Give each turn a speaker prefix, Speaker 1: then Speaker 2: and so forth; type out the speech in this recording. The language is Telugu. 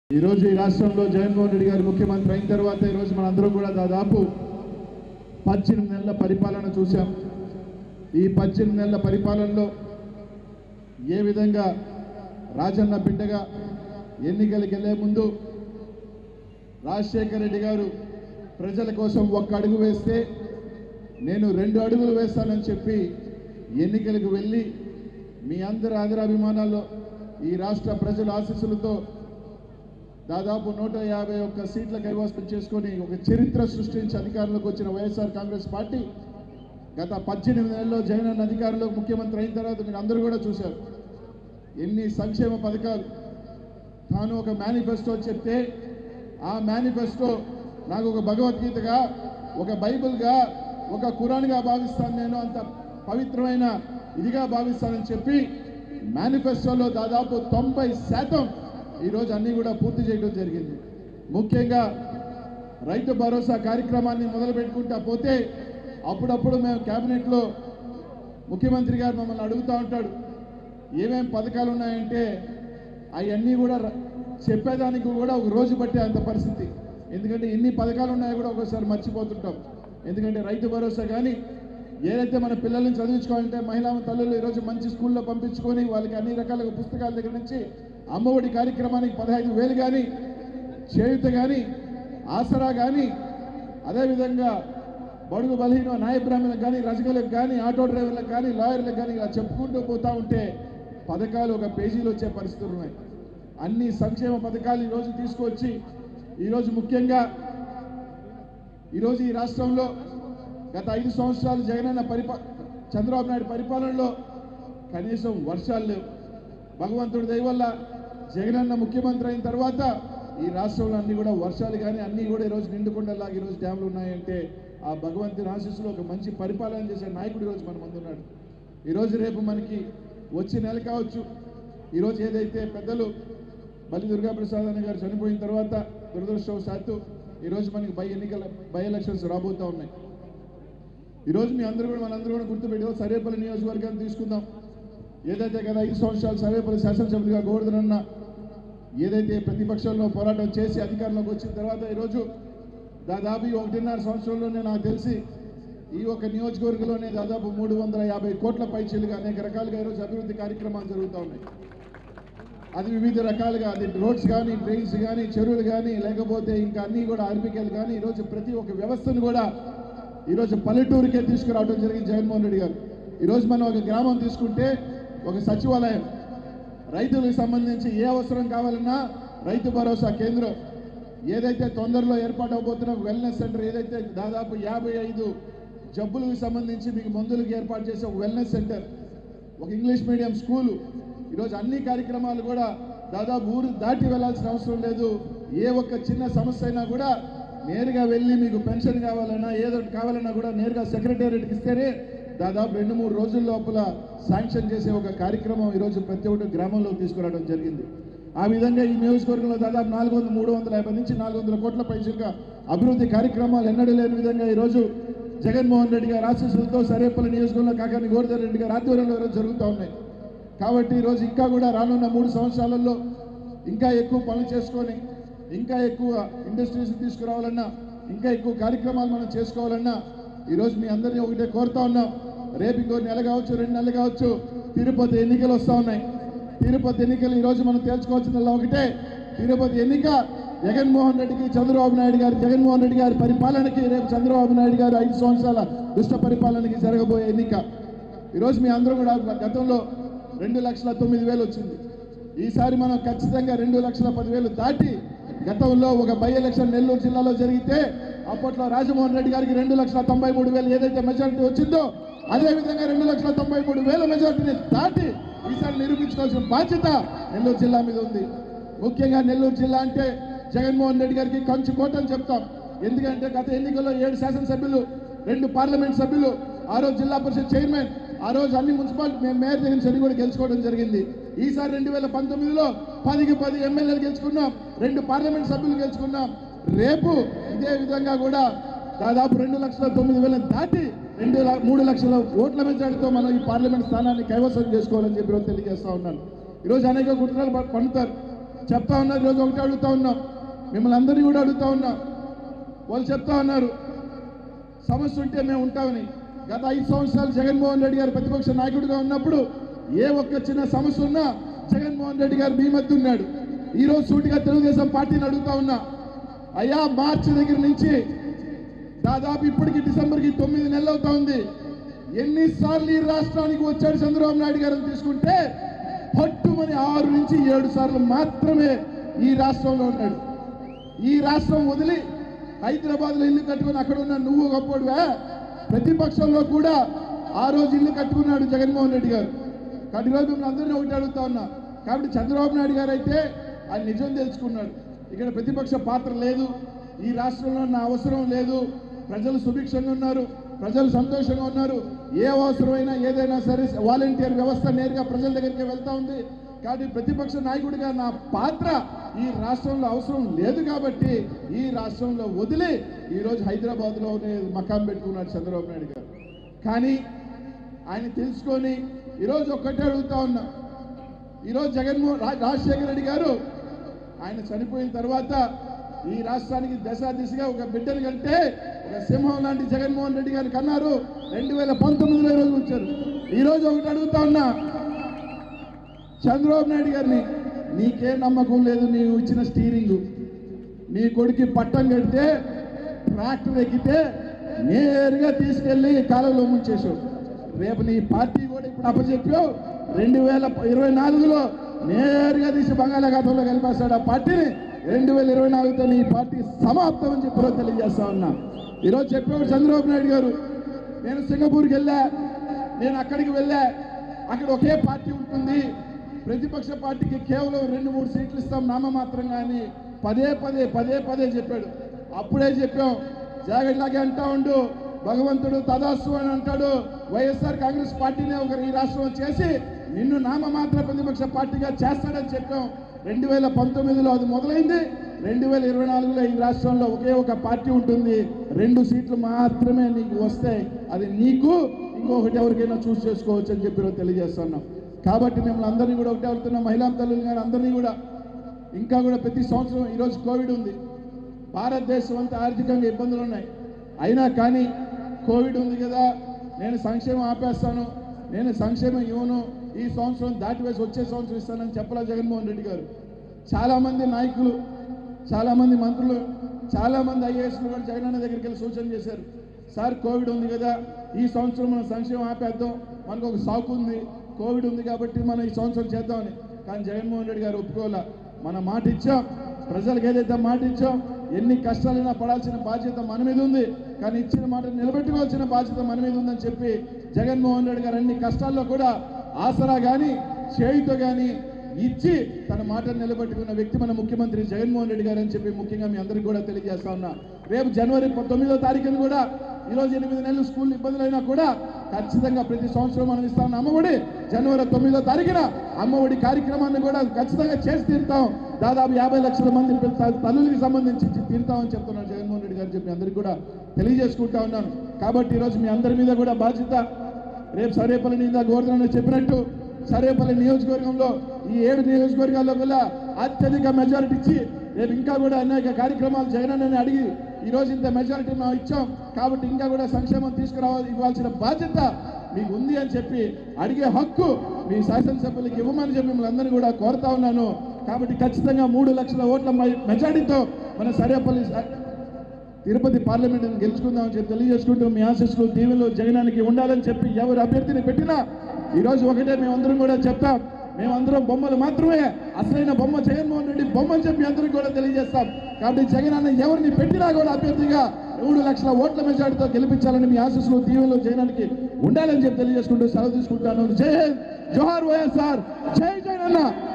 Speaker 1: ఈరోజు ఈ రాష్ట్రంలో జగన్మోహన్ రెడ్డి గారు ముఖ్యమంత్రి అయిన తర్వాత ఈరోజు మనందరం కూడా దాదాపు పద్దెనిమిది నెలల పరిపాలన చూశాం ఈ పద్దెనిమిది నెలల పరిపాలనలో ఏ విధంగా రాజన్న బిడ్డగా ఎన్నికలకు వెళ్లే ముందు రాజశేఖర రెడ్డి గారు ప్రజల కోసం ఒక్క అడుగు వేస్తే నేను రెండు అడుగులు వేస్తానని చెప్పి ఎన్నికలకు వెళ్ళి మీ అందరి ఆదరాభిమానాల్లో ఈ రాష్ట్ర ప్రజల ఆశీస్సులతో దాదాపు నూట యాభై ఒక్క సీట్ల కైవసం చేసుకొని ఒక చరిత్ర సృష్టించి అధికారంలోకి వచ్చిన వైఎస్ఆర్ కాంగ్రెస్ పార్టీ గత పద్దెనిమిది నెలల్లో జగన్ అధికారంలోకి ముఖ్యమంత్రి అయిన తర్వాత మీరు అందరూ కూడా చూశారు ఎన్ని సంక్షేమ పథకాలు తాను ఒక మేనిఫెస్టో చెప్తే ఆ మేనిఫెస్టో నాకు ఒక భగవద్గీతగా ఒక బైబిల్గా ఒక ఖురాన్గా భావిస్తాను నేను అంత పవిత్రమైన ఇదిగా భావిస్తానని చెప్పి మేనిఫెస్టోలో దాదాపు తొంభై శాతం ఈరోజు అన్నీ కూడా పూర్తి చేయడం జరిగింది ముఖ్యంగా రైతు భరోసా కార్యక్రమాన్ని మొదలు పెట్టుకుంటా పోతే అప్పుడప్పుడు మేము కేబినెట్లో ముఖ్యమంత్రి గారు మమ్మల్ని అడుగుతూ ఉంటాడు ఏమేం పథకాలు ఉన్నాయంటే అవన్నీ కూడా ర- చెప్పేదానికి కూడా ఒక రోజు పట్టే అంత పరిస్థితి ఎందుకంటే ఎన్ని పథకాలు ఉన్నాయో కూడా ఒక్కోసారి మర్చిపోతుంటాం ఎందుకంటే రైతు భరోసా కానీ ఏదైతే మన పిల్లల్ని చదివించుకోవాలంటే మహిళా తల్లులు ఈరోజు మంచి స్కూల్లో పంపించుకొని వాళ్ళకి అన్ని రకాల పుస్తకాల దగ్గర నుంచి అమ్మఒడి కార్యక్రమానికి పదహైదు వేలు కానీ చేయుత కానీ ఆసరా కానీ అదేవిధంగా బడుగు బలహీన నాయ బ్రాహ్మణులకు కానీ రజకులకు కానీ ఆటో డ్రైవర్లకు కానీ లాయర్లకు కానీ ఇలా చెప్పుకుంటూ పోతా ఉంటే పథకాలు ఒక పేజీలో వచ్చే పరిస్థితులు ఉన్నాయి అన్ని సంక్షేమ పథకాలు ఈరోజు తీసుకొచ్చి ఈరోజు ముఖ్యంగా ఈరోజు ఈ రాష్ట్రంలో గత ఐదు సంవత్సరాలు జగనన్న పరిపా చంద్రబాబు నాయుడు పరిపాలనలో కనీసం వర్షాలు లేవు భగవంతుడి దయ వల్ల జగనన్న ముఖ్యమంత్రి అయిన తర్వాత ఈ రాష్ట్రంలో అన్ని కూడా వర్షాలు కానీ అన్నీ కూడా ఈరోజు నిండుకుండలాగా ఈరోజు డ్యామ్లు ఉన్నాయంటే ఆ భగవంతుని ఆశీస్సులో ఒక మంచి పరిపాలన చేసే నాయకుడు ఈరోజు మన ముందు ఉన్నాడు ఈరోజు రేపు మనకి వచ్చే నెల కావచ్చు ఈరోజు ఏదైతే పెద్దలు బలి దుర్గాప్రసాద్ అన్న గారు చనిపోయిన తర్వాత దురదృష్టవశాత్తు ఈరోజు మనకి బై ఎన్నికల బై ఎలక్షన్స్ రాబోతూ ఉన్నాయి ఈరోజు మీ అందరూ కూడా మనందరూ కూడా గుర్తుపెట్టి సరేపల్లి నియోజకవర్గాన్ని తీసుకుందాం ఏదైతే గత ఐదు సంవత్సరాలు సర్వేపల్లి శాసనసభ్యులుగా గోవర్ధనన్న ఏదైతే ప్రతిపక్షంలో పోరాటం చేసి అధికారంలోకి వచ్చిన తర్వాత ఈరోజు దాదాపు ఈ ఒకటిన్నర సంవత్సరంలోనే నాకు తెలిసి ఈ ఒక నియోజకవర్గంలోనే దాదాపు మూడు వందల యాభై కోట్ల పైచీలుగా అనేక రకాలుగా ఈరోజు అభివృద్ధి కార్యక్రమాలు జరుగుతూ ఉన్నాయి అది వివిధ రకాలుగా అది రోడ్స్ కానీ డ్రైన్స్ కానీ చెరువులు కానీ లేకపోతే ఇంకా అన్నీ కూడా ఆర్బికేలు కానీ ఈరోజు ప్రతి ఒక్క వ్యవస్థను కూడా ఈరోజు పల్లెటూరుకే తీసుకురావడం జరిగింది జగన్మోహన్ రెడ్డి గారు ఈరోజు మనం ఒక గ్రామం తీసుకుంటే ఒక సచివాలయం రైతులకు సంబంధించి ఏ అవసరం కావాలన్నా రైతు భరోసా కేంద్రం ఏదైతే తొందరలో ఏర్పాటు అవబోతున్న ఒక వెల్నెస్ సెంటర్ ఏదైతే దాదాపు యాభై ఐదు జబ్బులకు సంబంధించి మీకు మందులకు ఏర్పాటు చేసే ఒక వెల్నెస్ సెంటర్ ఒక ఇంగ్లీష్ మీడియం స్కూలు ఈరోజు అన్ని కార్యక్రమాలు కూడా దాదాపు ఊరు దాటి వెళ్ళాల్సిన అవసరం లేదు ఏ ఒక్క చిన్న సమస్య అయినా కూడా నేరుగా వెళ్ళి మీకు పెన్షన్ కావాలన్నా ఏదో ఒకటి కావాలన్నా కూడా నేరుగా సెక్రటేరియట్కి ఇస్తేనే దాదాపు రెండు మూడు రోజుల లోపల శాంక్షన్ చేసే ఒక కార్యక్రమం ఈరోజు ప్రతి ఒక్కటి గ్రామంలో తీసుకురావడం జరిగింది ఆ విధంగా ఈ నియోజకవర్గంలో దాదాపు నాలుగు వందల మూడు వందల యాభై నుంచి నాలుగు వందల కోట్ల పైసలుగా అభివృద్ధి కార్యక్రమాలు ఎన్నడూ లేని విధంగా ఈరోజు జగన్మోహన్ రెడ్డి గారి ఆశీస్సులతో సరేపల్లి నియోజకవర్గంలో కాకాని గోవర్ధన్ రెడ్డి గారి ఆధ్వర్యంలో ఈరోజు జరుగుతూ ఉన్నాయి కాబట్టి ఈరోజు ఇంకా కూడా రానున్న మూడు సంవత్సరాలలో ఇంకా ఎక్కువ పనులు చేసుకొని ఇంకా ఎక్కువ ఇండస్ట్రీస్ తీసుకురావాలన్నా ఇంకా ఎక్కువ కార్యక్రమాలు మనం చేసుకోవాలన్నా ఈరోజు మీ అందరినీ ఒకటే కోరుతా ఉన్నాం రేపు ఇంకో నెల కావచ్చు రెండు నెలలు కావచ్చు తిరుపతి ఎన్నికలు వస్తూ ఉన్నాయి తిరుపతి ఎన్నికలు ఈరోజు మనం తేల్చుకోవాల్సిందల్లా ఒకటే తిరుపతి ఎన్నిక జగన్మోహన్ రెడ్డికి చంద్రబాబు నాయుడు గారి జగన్మోహన్ రెడ్డి గారి పరిపాలనకి రేపు చంద్రబాబు నాయుడు గారు ఐదు సంవత్సరాల దుష్ట పరిపాలనకి జరగబోయే ఎన్నిక ఈరోజు మీ అందరూ కూడా గతంలో రెండు లక్షల తొమ్మిది వేలు వచ్చింది ఈసారి మనం ఖచ్చితంగా రెండు లక్షల పదివేలు దాటి గతంలో ఒక బై ఎలక్షన్ నెల్లూరు జిల్లాలో జరిగితే అప్పట్లో రాజమోహన్ రెడ్డి గారికి రెండు లక్షల తొంభై మూడు వేలు ఏదైతే మెజారిటీ వచ్చిందో అదే విధంగా రెండు లక్షల తొంభై మూడు వేల మెజారిటీని దాటి ఈసారి నిరూపించుకోవాల్సిన బాధ్యత నెల్లూరు జిల్లా మీద ఉంది ముఖ్యంగా నెల్లూరు జిల్లా అంటే జగన్మోహన్ రెడ్డి గారికి కంచు కోట అని చెప్తాం ఎందుకంటే గత ఎన్నికల్లో ఏడు శాసనసభ్యులు రెండు పార్లమెంట్ సభ్యులు ఆ రోజు జిల్లా పరిషత్ చైర్మన్ ఆ రోజు అన్ని మున్సిపాలిటీ మేము మేయర్ దగ్గర నుంచి కూడా గెలుచుకోవడం జరిగింది ఈసారి రెండు వేల పంతొమ్మిదిలో పదికి పది ఎమ్మెల్యేలు గెలుచుకున్నాం రెండు పార్లమెంట్ సభ్యులు గెలుచుకున్నాం రేపు ఇదే విధంగా కూడా దాదాపు రెండు లక్షల తొమ్మిది వేలను దాటి రెండు ల- మూడు లక్షల ఓట్ల మెజార్టీతో మనం ఈ పార్లమెంట్ స్థానాన్ని కైవసం చేసుకోవాలని చెప్పి ఈరోజు తెలియజేస్తా ఉన్నాను ఈరోజు అనేక కుట్రలు ప- పన్నుతారు చెప్తా ఉన్నారు ఈరోజు ఒకటి అడుగుతా ఉన్నాం మిమ్మల్ని అందరినీ కూడా అడుగుతా ఉన్నాం వాళ్ళు చెప్తా ఉన్నారు సమస్య ఉంటే మేము ఉంటామని గత ఐదు సంవత్సరాలు జగన్మోహన్ రెడ్డి గారు ప్రతిపక్ష నాయకుడిగా ఉన్నప్పుడు ఏ ఒక్క చిన్న సమస్య ఉన్నా జగన్మోహన్ రెడ్డి గారు మీ మధ్య ఉన్నాడు ఈ రోజు సూటిగా తెలుగుదేశం పార్టీని అడుగుతా ఉన్నా అయ్యా మార్చి దగ్గర నుంచి దాదాపు ఇప్పటికి డిసెంబర్కి తొమ్మిది నెలలు అవుతా ఉంది ఎన్నిసార్లు ఈ రాష్ట్రానికి వచ్చాడు చంద్రబాబు నాయుడు గారిని తీసుకుంటే పట్టుమని ఆరు నుంచి ఏడు సార్లు మాత్రమే ఈ రాష్ట్రంలో ఉన్నాడు ఈ రాష్ట్రం వదిలి హైదరాబాద్లో ఇల్లు కట్టుకుని అక్కడ ఉన్న నువ్వు గొప్పడువా ప్రతిపక్షంలో కూడా ఆ రోజు ఇల్లు కట్టుకున్నాడు జగన్మోహన్ రెడ్డి గారు కాబట్టి ఈరోజు మిమ్మల్ని అందరినీ ఒకటి అడుగుతా ఉన్నా కాబట్టి చంద్రబాబు నాయుడు గారు అయితే ఆయన నిజం తెలుసుకున్నాడు ఇక్కడ ప్రతిపక్ష పాత్ర లేదు ఈ రాష్ట్రంలో నా అవసరం లేదు ప్రజలు సుభిక్షంగా ఉన్నారు ప్రజలు సంతోషంగా ఉన్నారు ఏ అవసరమైనా ఏదైనా సరే వాలంటీర్ వ్యవస్థ నేరుగా ప్రజల దగ్గరికి వెళ్తా ఉంది కాబట్టి ప్రతిపక్ష నాయకుడిగా నా పాత్ర ఈ రాష్ట్రంలో అవసరం లేదు కాబట్టి ఈ రాష్ట్రంలో వదిలి ఈరోజు హైదరాబాద్లో మకాం పెట్టుకున్నాడు చంద్రబాబు నాయుడు గారు కానీ ఆయన తెలుసుకొని ఈరోజు ఒక్కటే అడుగుతా ఉన్నా ఈరోజు జగన్మోహన్ రా- రాజశేఖర రెడ్డి గారు ఆయన చనిపోయిన తర్వాత ఈ రాష్ట్రానికి దశ దిశగా ఒక బిడ్డను కంటే ఒక సింహం లాంటి జగన్మోహన్ రెడ్డి గారు కన్నారు రెండు వేల పంతొమ్మిదిలో ఈరోజు వచ్చారు ఈరోజు ఒకటి అడుగుతా ఉన్నా చంద్రబాబు నాయుడు గారిని నీకే నమ్మకం లేదు నీవు ఇచ్చిన స్టీరింగ్ నీ కొడుకు పట్టం కడితే ట్రాక్టర్ ఎక్కితే నేరుగా తీసుకెళ్లి కాలంలో ముంచేసావు రేపు నీ పార్టీ కూడా ఇప్పుడు అప్పచెప్పావు రెండు వేల ఇరవై నాలుగులో నేరుగా తీసి బంగాళాఖాతంలో కలిపేస్తాడు ఆ పార్టీని రెండు వేల ఇరవై నాలుగుతో నీ పార్టీ సమాప్తం అని చెప్పి తెలియజేస్తా ఉన్నా ఈరోజు చెప్పాడు చంద్రబాబు నాయుడు గారు నేను సింగపూర్కి వెళ్ళా నేను అక్కడికి వెళ్ళా అక్కడ ఒకే పార్టీ ఉంటుంది ప్రతిపక్ష పార్టీకి కేవలం రెండు మూడు సీట్లు ఇస్తాం నామమాత్రంగా అని పదే పదే పదే పదే చెప్పాడు అప్పుడే చెప్పాం జాగ్రత్తలాగే అంటా ఉండు భగవంతుడు తదాస్తు అని అంటాడు వైఎస్ఆర్ కాంగ్రెస్ పార్టీనే ఒకరు ఈ రాష్ట్రంలో చేసి నిన్ను నామమాత్ర ప్రతిపక్ష పార్టీగా చేస్తాడని చెప్పాం రెండు వేల పంతొమ్మిదిలో అది మొదలైంది రెండు వేల ఇరవై నాలుగులో ఈ రాష్ట్రంలో ఒకే ఒక పార్టీ ఉంటుంది రెండు సీట్లు మాత్రమే నీకు వస్తాయి అది నీకు ఇంకొకటి ఎవరికైనా చూస్ చేసుకోవచ్చు అని చెప్పి ఈరోజు తెలియజేస్తున్నాం కాబట్టి మిమ్మల్ని అందరినీ కూడా ఒకటే అడుగుతున్నాం మహిళా తల్లులు కానీ అందరినీ కూడా ఇంకా కూడా ప్రతి సంవత్సరం ఈరోజు కోవిడ్ ఉంది భారతదేశం అంతా ఆర్థికంగా ఇబ్బందులు ఉన్నాయి అయినా కానీ కోవిడ్ ఉంది కదా నేను సంక్షేమం ఆపేస్తాను నేను సంక్షేమం ఇవ్వను ఈ సంవత్సరం దాటివేసి వచ్చే సంవత్సరం ఇస్తానని చెప్పలా జగన్మోహన్ రెడ్డి గారు చాలామంది నాయకులు చాలామంది మంత్రులు చాలామంది ఐఏఎస్లు కూడా జగనన్న దగ్గరికి వెళ్ళి సూచన చేశారు సార్ కోవిడ్ ఉంది కదా ఈ సంవత్సరం మనం సంక్షేమం ఆపేద్దాం మనకు ఒక సాకు ఉంది కోవిడ్ ఉంది కాబట్టి మనం ఈ సంవత్సరం చేద్దామని కానీ జగన్మోహన్ రెడ్డి గారు ఒప్పుకోవాలా మన మాట ఇచ్చాం ప్రజలకు ఏదైతే మాట ఇచ్చాం ఎన్ని కష్టాలైనా పడాల్సిన బాధ్యత మన మీద ఉంది కానీ ఇచ్చిన మాట నిలబెట్టుకోవాల్సిన బాధ్యత మన మీద ఉందని చెప్పి జగన్మోహన్ రెడ్డి గారు అన్ని కష్టాల్లో కూడా ఆసరా కానీ చేయితో కానీ ఇచ్చి తన మాట నిలబెట్టుకున్న వ్యక్తి మన ముఖ్యమంత్రి జగన్మోహన్ రెడ్డి గారు అని చెప్పి ముఖ్యంగా మీ అందరికీ కూడా తెలియజేస్తా ఉన్నా రేపు జనవరి తొమ్మిదో తారీఖున కూడా ఈరోజు ఎనిమిది నెలలు స్కూల్ ఇబ్బందులైనా కూడా ఖచ్చితంగా ప్రతి సంవత్సరం మనం ఇస్తా ఉన్న అమ్మఒడి జనవరి తొమ్మిదో తారీఖున అమ్మఒడి కార్యక్రమాన్ని కూడా ఖచ్చితంగా చేసి తీరుతాం దాదాపు యాభై లక్షల మంది పిల్ల- తల్లులకి సంబంధించి ఇచ్చి తీరుతామని చెప్తున్నాను జగన్మోహన్ రెడ్డి గారు చెప్పి అందరికీ కూడా తెలియజేసుకుంటా ఉన్నాను కాబట్టి ఈరోజు మీ అందరి మీద కూడా బాధ్యత రేపు సరేపల్లి మీద గోవర్ధన చెప్పినట్టు సరేపల్లి నియోజకవర్గంలో ఈ ఏడు నియోజకవర్గాల్లో కూడా అత్యధిక మెజారిటీ ఇచ్చి రేపు ఇంకా కూడా అనేక కార్యక్రమాలు జగనన్నని అడిగి ఈ రోజు ఇంత మెజారిటీ మేము ఇచ్చాం కాబట్టి ఇంకా కూడా సంక్షేమం తీసుకురావాలి ఇవ్వాల్సిన బాధ్యత మీకు ఉంది అని చెప్పి అడిగే హక్కు మీ శాసనసభ్యులకు ఇవ్వమని చెప్పి మిమ్మల్ని అందరినీ కూడా కోరుతా ఉన్నాను కాబట్టి ఖచ్చితంగా మూడు లక్షల ఓట్ల మె- మెజారిటీతో మన సరేపల్లి స- తిరుపతి పార్లమెంట్ గెలుచుకుందామని చెప్పి తెలియజేసుకుంటూ మీ ఆశస్సులు దీవెనలు జగనానికి ఉండాలని చెప్పి ఎవరు అభ్యర్థిని పెట్టినా ఈరోజు ఒకటే మేమందరం కూడా చెప్తాం మేమందరం బొమ్మలు మాత్రమే అసలైన బొమ్మ జగన్మోహన్ రెడ్డి బొమ్మ అని చెప్పి అందరికీ కూడా తెలియజేస్తాం కాబట్టి జగన్ అన్న ఎవరిని పెట్టినా కూడా అభ్యర్థిగా మూడు లక్షల ఓట్ల మెజార్టీతో గెలిపించాలని మీ ఆశస్సులు దీవెనలు జగనానికి ఉండాలని చెప్పి తెలియజేసుకుంటూ సెలవు తీసుకుంటాను జై హింద్ జోహార్ వైఎస్ఆర్ జై జగన్ అన్న